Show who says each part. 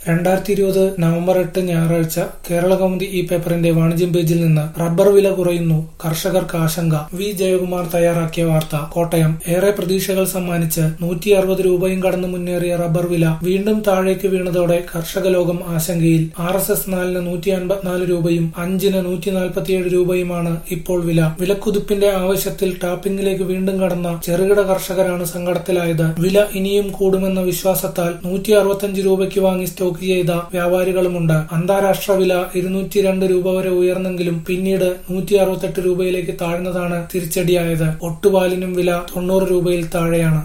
Speaker 1: രണ്ടായിരത്തി ഇരുപത് നവംബർ എട്ട് ഞായറാഴ്ച കേരളകൗമുദി ഈ പേപ്പറിന്റെ വാണിജ്യം പേജിൽ നിന്ന് റബ്ബർ വില കുറയുന്നു കർഷകർക്ക് ആശങ്ക വി ജയകുമാർ തയ്യാറാക്കിയ വാർത്ത കോട്ടയം ഏറെ പ്രതീക്ഷകൾ സമ്മാനിച്ച് നൂറ്റി അറുപത് രൂപയും കടന്നു മുന്നേറിയ റബ്ബർ വില വീണ്ടും താഴേക്ക് വീണതോടെ കർഷക ലോകം ആശങ്കയിൽ ആർ എസ് എസ് നാലിന് നൂറ്റി അൻപത്തിനാല് രൂപയും അഞ്ചിന് നൂറ്റി നാൽപ്പത്തിയേഴ് രൂപയുമാണ് ഇപ്പോൾ വില വിലക്കുതിപ്പിന്റെ ആവശ്യത്തിൽ ടാപ്പിംഗിലേക്ക് വീണ്ടും കടന്ന ചെറുകിട കർഷകരാണ് സങ്കടത്തിലായത് വില ഇനിയും കൂടുമെന്ന വിശ്വാസത്താൽ നൂറ്റി അറുപത്തിയഞ്ച് രൂപയ്ക്ക് വാങ്ങി സ്റ്റോക്ക് ചെയ്ത വ്യാപാരികളുമുണ്ട് അന്താരാഷ്ട്ര വില ഇരുന്നൂറ്റി രണ്ട് രൂപ വരെ ഉയർന്നെങ്കിലും പിന്നീട് നൂറ്റി അറുപത്തെട്ട് രൂപയിലേക്ക് താഴ്ന്നതാണ് തിരിച്ചടിയായത് ഒട്ടുപാലിനും വില തൊണ്ണൂറ് രൂപയിൽ താഴെയാണ്